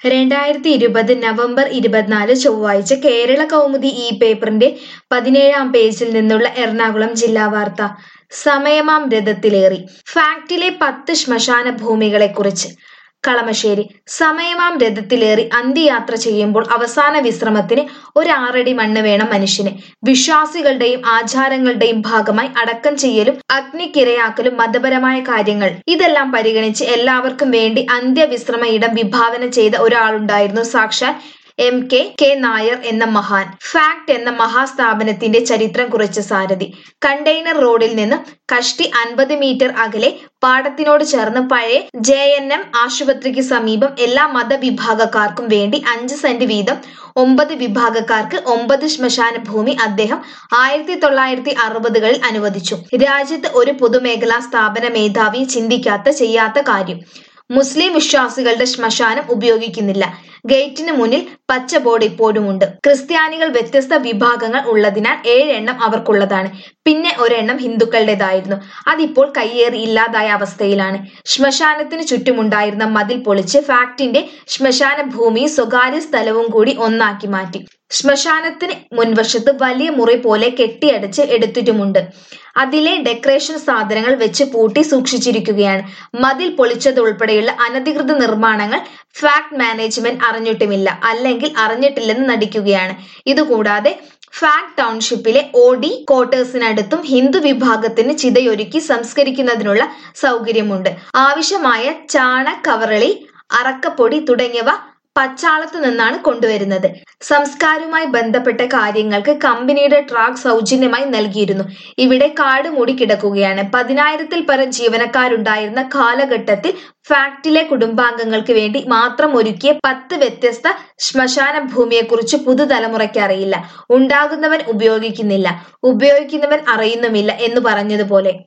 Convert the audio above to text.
രണ്ടായിരത്തി ഇരുപത് നവംബർ ഇരുപത്തിനാല് ചൊവ്വാഴ്ച കേരള കൗമുദി ഈ പേപ്പറിന്റെ പതിനേഴാം പേജിൽ നിന്നുള്ള എറണാകുളം ജില്ലാ വാർത്ത സമയമാം രഥത്തിലേറി ഫാക്ടിലെ പത്ത് ശ്മശാന ഭൂമികളെക്കുറിച്ച് കളമശ്ശേരി സമയമാം രഥത്തിലേറി അന്ത്യയാത്ര ചെയ്യുമ്പോൾ അവസാന വിശ്രമത്തിന് ഒരാറടി മണ്ണ് വേണം മനുഷ്യന് വിശ്വാസികളുടെയും ആചാരങ്ങളുടെയും ഭാഗമായി അടക്കം ചെയ്യലും അഗ്നിക്കിരയാക്കലും മതപരമായ കാര്യങ്ങൾ ഇതെല്ലാം പരിഗണിച്ച് എല്ലാവർക്കും വേണ്ടി അന്ത്യവിശ്രമ ഇടം വിഭാവന ചെയ്ത ഒരാളുണ്ടായിരുന്നു സാക്ഷാൽ എം കെ കെ നായർ എന്ന മഹാൻ ഫാക്ട് എന്ന മഹാസ്ഥാപനത്തിന്റെ ചരിത്രം കുറിച്ച സാരഥി കണ്ടെയ്നർ റോഡിൽ നിന്ന് കഷ്ടി അൻപത് മീറ്റർ അകലെ പാടത്തിനോട് ചേർന്ന് പഴയ ജെ എൻ എം ആശുപത്രിക്ക് സമീപം എല്ലാ മതവിഭാഗക്കാർക്കും വേണ്ടി അഞ്ച് സെന്റ് വീതം ഒമ്പത് വിഭാഗക്കാർക്ക് ഒമ്പത് ശ്മശാന ഭൂമി അദ്ദേഹം ആയിരത്തി തൊള്ളായിരത്തി അറുപതുകളിൽ അനുവദിച്ചു രാജ്യത്ത് ഒരു പൊതുമേഖലാ സ്ഥാപന മേധാവി ചിന്തിക്കാത്ത ചെയ്യാത്ത കാര്യം മുസ്ലിം വിശ്വാസികളുടെ ശ്മശാനം ഉപയോഗിക്കുന്നില്ല ഗേറ്റിന് മുന്നിൽ പച്ച ബോർഡ് ഇപ്പോഴുമുണ്ട് ക്രിസ്ത്യാനികൾ വ്യത്യസ്ത വിഭാഗങ്ങൾ ഉള്ളതിനാൽ ഏഴെണ്ണം അവർക്കുള്ളതാണ് പിന്നെ ഒരെണ്ണം ഹിന്ദുക്കളുടേതായിരുന്നു അതിപ്പോൾ കയ്യേറി ഇല്ലാതായ അവസ്ഥയിലാണ് ശ്മശാനത്തിന് ചുറ്റുമുണ്ടായിരുന്ന മതിൽ പൊളിച്ച് ഫാക്ടിന്റെ ശ്മശാന ഭൂമി സ്വകാര്യ സ്ഥലവും കൂടി ഒന്നാക്കി മാറ്റി ശ്മശാനത്തിന് മുൻവശത്ത് വലിയ മുറി പോലെ കെട്ടിയടച്ച് എടുത്തിട്ടുമുണ്ട് അതിലെ ഡെക്കറേഷൻ സാധനങ്ങൾ വെച്ച് പൂട്ടി സൂക്ഷിച്ചിരിക്കുകയാണ് മതിൽ പൊളിച്ചതുൾപ്പെടെയുള്ള അനധികൃത നിർമ്മാണങ്ങൾ ഫാക്ട് മാനേജ്മെന്റ് അറിഞ്ഞിട്ടുമില്ല അല്ലെങ്കിൽ അറിഞ്ഞിട്ടില്ലെന്ന് നടിക്കുകയാണ് ഇതുകൂടാതെ ഫാക്ട് ടൗൺഷിപ്പിലെ ഓഡി ക്വാർട്ടേഴ്സിനടുത്തും ഹിന്ദു വിഭാഗത്തിന് ചിതയൊരുക്കി സംസ്കരിക്കുന്നതിനുള്ള സൗകര്യമുണ്ട് ആവശ്യമായ ചാണ കവറളി അറക്കപ്പൊടി തുടങ്ങിയവ പച്ചാളത്തു നിന്നാണ് കൊണ്ടുവരുന്നത് സംസ്കാരവുമായി ബന്ധപ്പെട്ട കാര്യങ്ങൾക്ക് കമ്പനിയുടെ ട്രാക്ക് സൗജന്യമായി നൽകിയിരുന്നു ഇവിടെ കാട് മൂടി കിടക്കുകയാണ് പതിനായിരത്തിൽ പരം ജീവനക്കാരുണ്ടായിരുന്ന കാലഘട്ടത്തിൽ ഫാക്ടിലെ കുടുംബാംഗങ്ങൾക്ക് വേണ്ടി മാത്രം ഒരുക്കിയ പത്ത് വ്യത്യസ്ത ശ്മശാന ഭൂമിയെക്കുറിച്ച് പുതുതലമുറയ്ക്ക് അറിയില്ല ഉണ്ടാകുന്നവൻ ഉപയോഗിക്കുന്നില്ല ഉപയോഗിക്കുന്നവൻ അറിയുന്നുമില്ല എന്ന് പറഞ്ഞതുപോലെ